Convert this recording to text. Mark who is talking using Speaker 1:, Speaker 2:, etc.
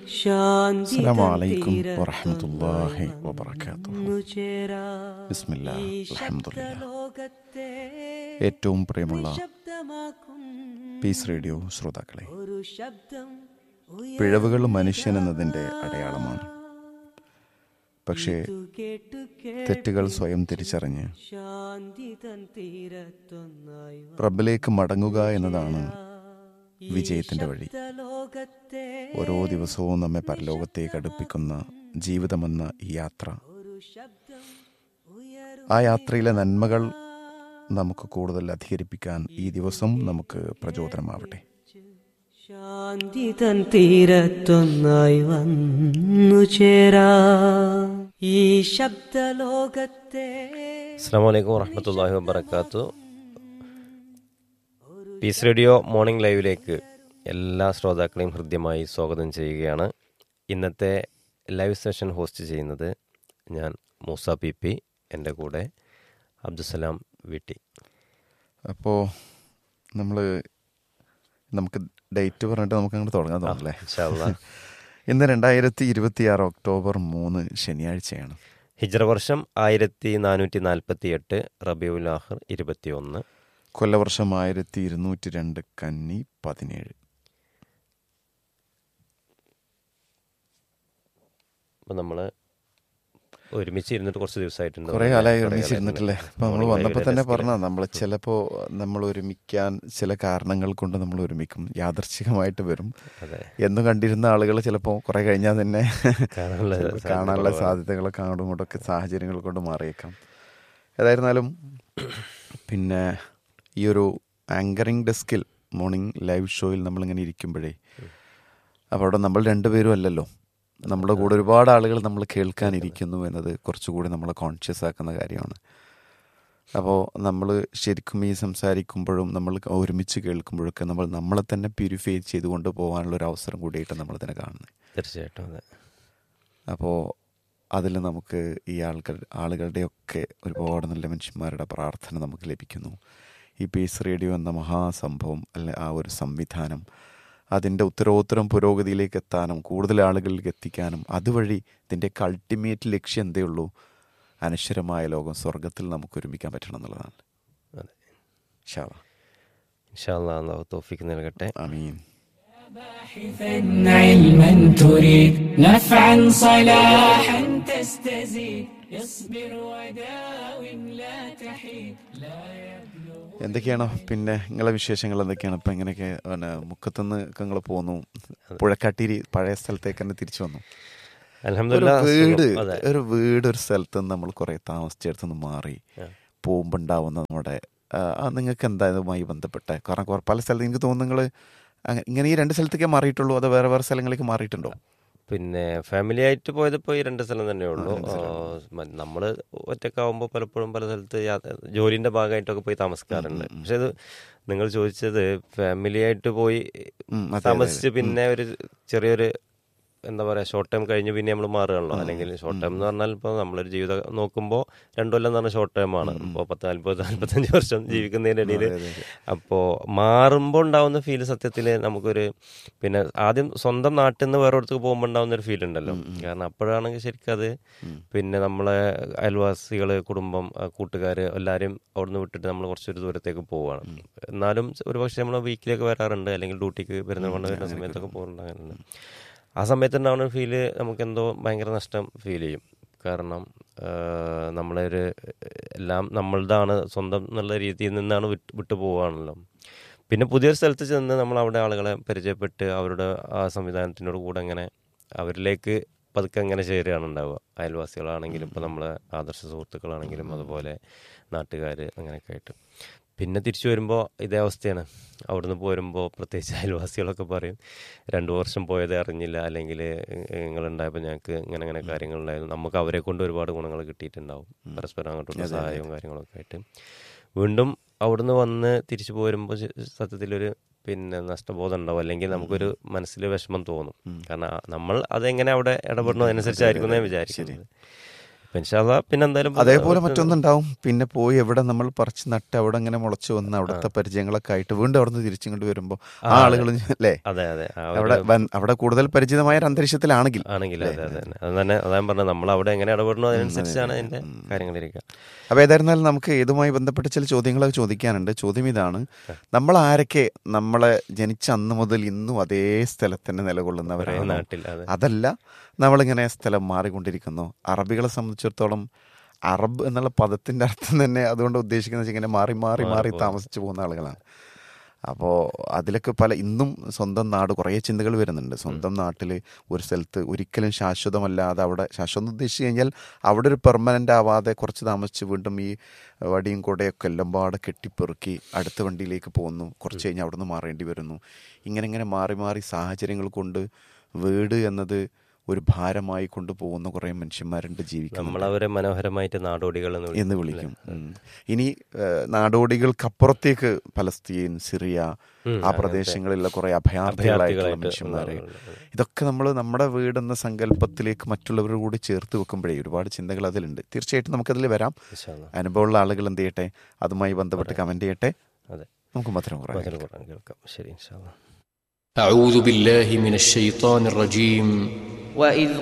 Speaker 1: ശാന്തി
Speaker 2: السلام عليكم ورحمة الله وبركاته ബിസ്മില്ലാ അൽഹംദുലില്ലാ
Speaker 1: ലോകത്തെ
Speaker 2: ഏറ്റവും പ്രിയമുള്ള
Speaker 1: ശബ്ദമാക്കും
Speaker 2: പീസ് റേഡിയോ ശ്രോതാക്കളെ
Speaker 1: ഒരു ശബ്ദം ഉയർന്നു
Speaker 2: പിഴവുകൾ മനുഷ്യൻ എന്നതിൻ്റെ അടയാളമാണ് പക്ഷേ
Speaker 1: കേട്ടു കേട്ടു
Speaker 2: തെറ്റുകൾ സ്വയം തിരിച്ചറിഞ്ഞ്
Speaker 1: ശാന്തി തൻ തീരത്തൊന്നായി
Speaker 2: റബ്ബിലേക്ക് മടങ്ങുക എന്നതാണ് വിജയത്തിൻ്റെ വഴി
Speaker 1: ലോകത്തെ
Speaker 2: ഓരോ ദിവസവും നമ്മെ പരലോകത്തേക്ക് അടുപ്പിക്കുന്ന ജീവിതമെന്ന ഈ യാത്ര
Speaker 1: ഒരു ശബ്ദം ഉയർന്നു
Speaker 2: ആ യാത്രയിലെ നന്മകൾ നമുക്ക് കൂടുതൽ അധികരിപ്പിക്കാൻ ഈ ദിവസം നമുക്ക് പ്രചോദനമാവട്ടെ
Speaker 1: ശാന്തി തൻ തീരത്തൊന്നായി വന്നു ചേരാ ഈ ശബ്ദലോകത്തെ
Speaker 3: അസ്സാം വലൈക്കും വറഹമത്തല്ലാഹി വബർക്കാത്തു പീസ് റേഡിയോ മോർണിംഗ് ലൈവിലേക്ക് എല്ലാ ശ്രോതാക്കളെയും ഹൃദ്യമായി സ്വാഗതം ചെയ്യുകയാണ് ഇന്നത്തെ ലൈവ് സെഷൻ ഹോസ്റ്റ് ചെയ്യുന്നത് ഞാൻ മൂസ പി പി എൻ്റെ കൂടെ അബ്ദുസലാം വീട്ടി
Speaker 2: അപ്പോൾ നമ്മൾ നമുക്ക് ഡേറ്റ് പറഞ്ഞിട്ട് നമുക്ക് അങ്ങോട്ട് തുടങ്ങാൻ തോന്നല്ലേ
Speaker 3: ഇൻഷാ അല്ലാ.
Speaker 2: ഇന്ന് രണ്ടായിരത്തി ഇരുപത്തി ആറ് ഒക്ടോബർ മൂന്ന് ശനിയാഴ്ചയാണ്
Speaker 3: ഹിജ്റ വർഷം ആയിരത്തി നാനൂറ്റി നാൽപ്പത്തി എട്ട് റബിയുൽ ആഹിർ ഇരുപത്തി ഒന്ന്
Speaker 2: കൊല്ലവർഷം ആയിരത്തി ഇരുന്നൂറ്റി രണ്ട് കന്നി പതിനേഴ്
Speaker 3: അപ്പം നമ്മൾ ഒരുമിച്ച് ഇരുന്നിട്ട് കുറച്ച് ദിവസമായിട്ടുണ്ട്
Speaker 2: കുറെ കാലമായി
Speaker 3: കുറേ
Speaker 2: ഒരുമിച്ചിരുന്നിട്ടില്ലേ
Speaker 3: കാലമായിട്ട്
Speaker 2: അപ്പൊ നമ്മൾ
Speaker 3: morning
Speaker 2: വന്നപ്പോൾ
Speaker 3: live
Speaker 2: തന്നെ
Speaker 3: desk ല്.
Speaker 2: പറഞ്ഞ നമ്മൾ ചിലപ്പോൾ നമ്മൾ ഒരുമിക്കാൻ ചില കാരണങ്ങൾ കൊണ്ട് നമ്മൾ ഒരുമിക്കും യാദർച്ഛികമായിട്ട് വരും
Speaker 3: അതെ
Speaker 2: എന്ന് കണ്ടിരുന്ന ആളുകൾ ചിലപ്പോൾ കുറെ കഴിഞ്ഞാൽ തന്നെ
Speaker 3: കാണാനുള്ള
Speaker 2: ചിലപ്പോൾ
Speaker 3: സാധ്യത
Speaker 2: കാണാനുള്ള
Speaker 3: കുറവാണ്.
Speaker 2: സാധ്യതകളൊക്കെ അങ്ങോട്ടും ഇങ്ങോട്ടൊക്കെ സാഹചര്യങ്ങൾ കൊണ്ട് മാറിയേക്കാം ഏതായിരുന്നാലും പിന്നെ ഈ ഒരു ആങ്കറിംഗ് ഡെസ്കിൽ മോർണിംഗ് ലൈവ് ഷോയിൽ നമ്മളിങ്ങനെ ഇരിക്കുമ്പോഴേ അപ്പോൾ അവിടെ നമ്മൾ രണ്ടുപേരും അല്ലല്ലോ നമ്മുടെ കൂടെ ഒരുപാട് ആളുകൾ നമ്മൾ കേൾക്കാനിരിക്കുന്നു എന്നത് കുറച്ചുകൂടി നമ്മളെ കോൺഷ്യസ് ആക്കുന്ന കാര്യമാണ് അപ്പോൾ നമ്മൾ ശരിക്കും ഈ സംസാരിക്കുമ്പോഴും നമ്മൾ ഒരുമിച്ച് കേൾക്കുമ്പോഴൊക്കെ നമ്മൾ നമ്മളെ തന്നെ പ്യൂരിഫൈ ചെയ്തുകൊണ്ട് പോകാനുള്ള ഒരു അവസരം കൂടിയായിട്ട് നമ്മൾ തന്നെ കാണുന്നത്
Speaker 3: തീർച്ചയായിട്ടും അതെ
Speaker 2: അപ്പോൾ അതിൽ നമുക്ക് ഈ ആൾക്കാർ ആളുകളുടെയൊക്കെ ഒരുപാട് നല്ല മനുഷ്യന്മാരുടെ പ്രാർത്ഥന നമുക്ക് ലഭിക്കുന്നു ഈ പീസ് റേഡിയോ എന്ന മഹാസംഭവം അല്ലെ ആ ഒരു സംവിധാനം അതിൻ്റെ ഉത്തരോത്തരം പുരോഗതിയിലേക്ക് എത്താനും കൂടുതൽ ആളുകളിലേക്ക് എത്തിക്കാനും അതുവഴി ഇതിൻ്റെയൊക്കെ അൾട്ടിമേറ്റ് ലക്ഷ്യം എന്തേ ഉള്ളൂ അനശ്വരമായ ലോകം സ്വർഗത്തിൽ നമുക്ക് ഒരുമിക്കാൻ പറ്റണം എന്നുള്ളതാണ്
Speaker 3: അതെ
Speaker 2: ഷാവ
Speaker 3: ഇൻഷാ അല്ലാ അള്ളാഹു തോഫിക്ക് നൽകട്ടെ
Speaker 2: അമീൻ
Speaker 4: باحثا علما تريد نفعا صلاحا تستزيد اصبر وداوم لا تحيد لا يبلغ
Speaker 2: എന്തൊക്കെയാണോ പിന്നെ നിങ്ങളെ വിശേഷങ്ങൾ എന്തൊക്കെയാണ് ഇപ്പം എങ്ങനെയൊക്കെ പിന്നെ മുക്കത്തുനിന്ന് നിങ്ങൾ പോന്നു പുഴക്കാട്ടിരി പഴയ സ്ഥലത്തേക്ക് തന്നെ തിരിച്ചു വന്നു ഒരു
Speaker 3: അൽഹംദുലില്ലാ
Speaker 2: വീട്
Speaker 3: സുഖം. അതെ
Speaker 2: ഒരു വീട് ഒരു സ്ഥലത്ത് നിന്ന് നമ്മൾ കുറെ താമസിച്ചെടുത്തുനിന്ന് മാറി
Speaker 3: ആ.
Speaker 2: പോകുമ്പോൾ ഉണ്ടാവുന്ന നമ്മുടെ ആ, ആ നിങ്ങൾക്ക് എന്താ ഇതുമായി ബന്ധപ്പെട്ട കാരണം കുറെ- പല സ്ഥലത്ത് എനിക്ക് തോന്നുന്നു നിങ്ങൾ ഇങ്ങനെ ഈ രണ്ട് സ്ഥലത്തേക്കേ മാറിയിട്ടുള്ളൂ അതോ വേറെ വേറെ സ്ഥലങ്ങളിലേക്ക് മാറിയിട്ടുണ്ടോ
Speaker 3: പിന്നെ ഫാമിലി ആയിട്ട് പോയത് ഇപ്പോൾ ഈ രണ്ട് സ്ഥലം തന്നെ ഉള്ളൂ നമ്മൾ ഒറ്റക്കാവുമ്പോൾ പലപ്പോഴും പല സ്ഥലത്ത് യാ- ജോലിന്റെ ഭാഗമായിട്ടൊക്കെ പോയി താമസിക്കാറുണ്ട് പക്ഷെ ഇത് നിങ്ങൾ ചോദിച്ചത് ഫാമിലി ആയിട്ട് പോയി
Speaker 2: ഉം, അതെ, അതെ,
Speaker 3: താമസിച്ച് പിന്നെ ഒരു ചെറിയൊരു എന്താ പറയാ ഷോർട്ട് ടൈം കഴിഞ്ഞ് പിന്നെ നമ്മൾ മാറുകയാണല്ലോ അല്ലെങ്കിൽ ഷോർട്ട് ടൈം എന്ന് പറഞ്ഞാൽ ഇപ്പോൾ നമ്മളൊരു ജീവിതം നോക്കുമ്പോൾ രണ്ടു കൊല്ലം എന്ന് പറഞ്ഞാൽ ഷോർട്ട് ടൈം ആണ് ഇപ്പോൾ പത്ത് നാല്പത് നാല്പത്തഞ്ച് വർഷം ജീവിക്കുന്നതിൻ്റെ ഇടയിൽ അപ്പോൾ മാറുമ്പോൾ ഉണ്ടാവുന്ന ഫീൽ സത്യത്തിൽ നമുക്കൊരു പിന്നെ ആദ്യം സ്വന്തം നാട്ടിൽ നിന്ന് വേറെ അടുത്തേക്ക് പോകുമ്പോൾ ഉണ്ടാവുന്ന ഒരു ഫീൽ ഉണ്ടല്ലോ കാരണം അപ്പോഴാണെങ്കിൽ ശരിക്കും അത് പിന്നെ നമ്മളെ അയൽവാസികൾ കുടുംബം കൂട്ടുകാർ എല്ലാവരും അവിടുന്ന് വിട്ടിട്ട് നമ്മൾ കുറച്ചൊരു ദൂരത്തേക്ക് പോവുകയാണ് എന്നാലും ഒരുപക്ഷെ നമ്മൾ വീക്കിലേക്ക് വരാറുണ്ട് അല്ലെങ്കിൽ ഡ്യൂട്ടിക്ക് വരുന്ന കൊണ്ട് വരുന്ന സമയത്തൊക്കെ പോകുന്നുണ്ട് അങ്ങനെയുണ്ട് ആ സമയത്ത് ഉണ്ടാവുന്ന ഫീല് നമുക്ക് എന്തോ ഭയങ്കര നഷ്ടം ഫീൽ ചെയ്യും കാരണം ആഹ് നമ്മളൊരു എല്ലാം നമ്മളുതാണ് സ്വന്തം എന്നുള്ള രീതിയിൽ നിന്നാണ് വിട്ട് വിട്ടു പോവുകയാണല്ലോ പിന്നെ പുതിയൊരു സ്ഥലത്ത് ചെന്ന് നമ്മൾ അവിടെ ആളുകളെ പരിചയപ്പെട്ട് അവരുടെ ആ സംവിധാനത്തിനോട് കൂടെ അങ്ങനെ അവരിലേക്ക് പതുക്കെ അങ്ങനെ ചേരുകയാണ് ഉണ്ടാവുക അയൽവാസികളാണെങ്കിലും ഇപ്പോൾ നമ്മളെ ആദർശ സുഹൃത്തുക്കളാണെങ്കിലും അതുപോലെ നാട്ടുകാർ അങ്ങനെയൊക്കെ ആയിട്ട് പിന്നെ തിരിച്ചു വരുമ്പോൾ ഇതേ അവസ്ഥയാണ് അവിടുന്ന് പോരുമ്പോൾ പ്രത്യേകിച്ച് അയൽവാസികളൊക്കെ പറയും രണ്ടു വർഷം പോയത് അറിഞ്ഞില്ല അല്ലെങ്കിൽ നിങ്ങളുണ്ടായപ്പോൾ ഞങ്ങൾക്ക് ഇങ്ങനെ ഇങ്ങനെ കാര്യങ്ങളുണ്ടായിരുന്നു നമുക്ക് അവരെ കൊണ്ട് ഒരുപാട് ഗുണങ്ങൾ കിട്ടിയിട്ടുണ്ടാവും പരസ്പരം അങ്ങോട്ടുള്ള സഹായവും കാര്യങ്ങളൊക്കെ ആയിട്ട് വീണ്ടും അവിടുന്ന് വന്ന് തിരിച്ചു പോരുമ്പോൾ സത്യത്തിലൊരു പിന്നെ നഷ്ടബോധം ഉണ്ടാവും അല്ലെങ്കിൽ നമുക്കൊരു മനസ്സിൽ വിഷമം തോന്നും കാരണം ആ- നമ്മൾ അതെങ്ങനെ അവിടെ ഇടപെടണോ അതിനനുസരിച്ചായിരിക്കും ഞാൻ വിചാരിക്കുന്നത് ഇൻഷാല്ലാ പിന്നെ എന്തായാലും
Speaker 2: അതേപോലെ മറ്റൊന്നുണ്ടാവും പിന്നെ പോയി എവിടെ നമ്മൾ പറിച്ച് നട്ട് അവിടെ ഇങ്ങനെ മുളച്ചു വന്ന് അവിടുത്തെ പരിചയങ്ങളൊക്കെ ആയിട്ട് വീണ്ടും അവിടെ നിന്ന് തിരിച്ചിങ്ങോട്ട് വരുമ്പോൾ ആ ആളുകൾ അല്ലേ
Speaker 3: അതെ അതെ ആ ഒരു-
Speaker 2: അവിടെ വൻ- അവിടെ കൂടുതൽ പരിചിതമായ ഒരു അന്തരീക്ഷത്തിലാണെങ്കിൽ
Speaker 3: ആണെങ്കിൽ അതെ അതെ അതെ. അത് തന്നെ അതാ പറഞ്ഞത് നമ്മൾ അവിടെ എങ്ങനെ ഇടപെടണോ അതിനനുസരിച്ചാണ് അതിന്റെ കാര്യങ്ങളിരിക്കുക
Speaker 2: അപ്പോൾ ഏതായിരുന്നാലും നമുക്ക് ഇതുമായി ബന്ധപ്പെട്ട ചില ചോദ്യങ്ങളൊക്കെ ചോദിക്കാനുണ്ട് ചോദ്യം ഇതാണ് നമ്മൾ ആരൊക്കെ നമ്മളെ ജനിച്ച അന്ന് മുതൽ ഇന്നും അതേ സ്ഥലത്ത് തന്നെ
Speaker 3: ഒരേ
Speaker 2: നിലകൊള്ളുന്നവരാണ്
Speaker 3: നാട്ടിൽ അതെ
Speaker 2: അതല്ല നമ്മളിങ്ങനെ സ്ഥലം മാറിക്കൊണ്ടിരിക്കുന്നു അറബികളെ സംബന്ധിച്ചിടത്തോളം അറബ് എന്നുള്ള പദത്തിന്റെ അർത്ഥം തന്നെ അതുകൊണ്ട് ഉദ്ദേശിക്കുന്നത് ഇങ്ങനെ മാറി മാറി മാറി താമസിച്ചു പോകുന്ന ആളുകളാണ് അപ്പോൾ അതിലൊക്കെ പല ഇന്നും സ്വന്തം നാട് കുറേ ചിന്തകൾ വരുന്നുണ്ട് സ്വന്തം നാട്ടിൽ ഒരു സ്ഥലത്ത് ഒരിക്കലും ശാശ്വതമല്ലാതെ അവിടെ ശാശ്വതം ഉദ്ദേശിച്ച് കഴിഞ്ഞാൽ അവിടെ ഒരു പെർമനൻ്റ് ആവാതെ കുറച്ച് താമസിച്ച് വീണ്ടും ഈ വടിയും കൂടെയൊക്കെ എല്ലാം പാടെ കെട്ടിപ്പെറുക്കി അടുത്ത വണ്ടിയിലേക്ക് പോകുന്നു കുറച്ച് കഴിഞ്ഞ് അവിടെ നിന്ന് മാറേണ്ടി വരുന്നു ഇങ്ങനെ ഇങ്ങനെ മാറി മാറി സാഹചര്യങ്ങൾ കൊണ്ട് വീട് എന്നത് ഒരു ഭാരമായി കൊണ്ടുപോകുന്ന കുറേ മനുഷ്യന്മാരുണ്ട് ജീവിക്കുന്നത്
Speaker 3: നമ്മളവരെ മനോഹരമായിട്ട് നാടോടികൾ എന്ന് വിളിക്കും.
Speaker 2: എന്ന് വിളിക്കും ഉം. ഇനി ഏഹ്, നാടോടികൾക്കപ്പുറത്തേക്ക് പലസ്തീൻ സിറിയ ആ പ്രദേശങ്ങളിലുള്ള കുറെ അഭയാർത്ഥികളായിട്ടുള്ള
Speaker 3: അഭയാർത്ഥികളായിട്ട്
Speaker 2: മനുഷ്യന്മാരെ
Speaker 3: ഉള്ള-
Speaker 2: ഇതൊക്കെ നമ്മൾ നമ്മുടെ വീടെന്ന സങ്കല്പത്തിലേക്ക് മറ്റുള്ളവർ കൂടി ചേർത്ത് വെക്കുമ്പോഴേ ഒരുപാട് ചിന്തകൾ അതിലുണ്ട് തീർച്ചയായിട്ടും നമുക്കതിൽ വരാം
Speaker 3: ഇൻഷാല്ലാ.
Speaker 2: അനുഭവമുള്ള ആളുകൾ എന്ത് ചെയ്യട്ടെ അതുമായി ബന്ധപ്പെട്ട് കമന്റ് ചെയ്യട്ടെ
Speaker 3: അതെ
Speaker 2: നമുക്ക് മധുരം കുറയാം
Speaker 3: മധുര ഖുർആൻ കേൾക്കാം ശരി ഇൻഷാല്ലാ
Speaker 5: أعوذ بالله من الشيطان الرجيم
Speaker 1: وإذ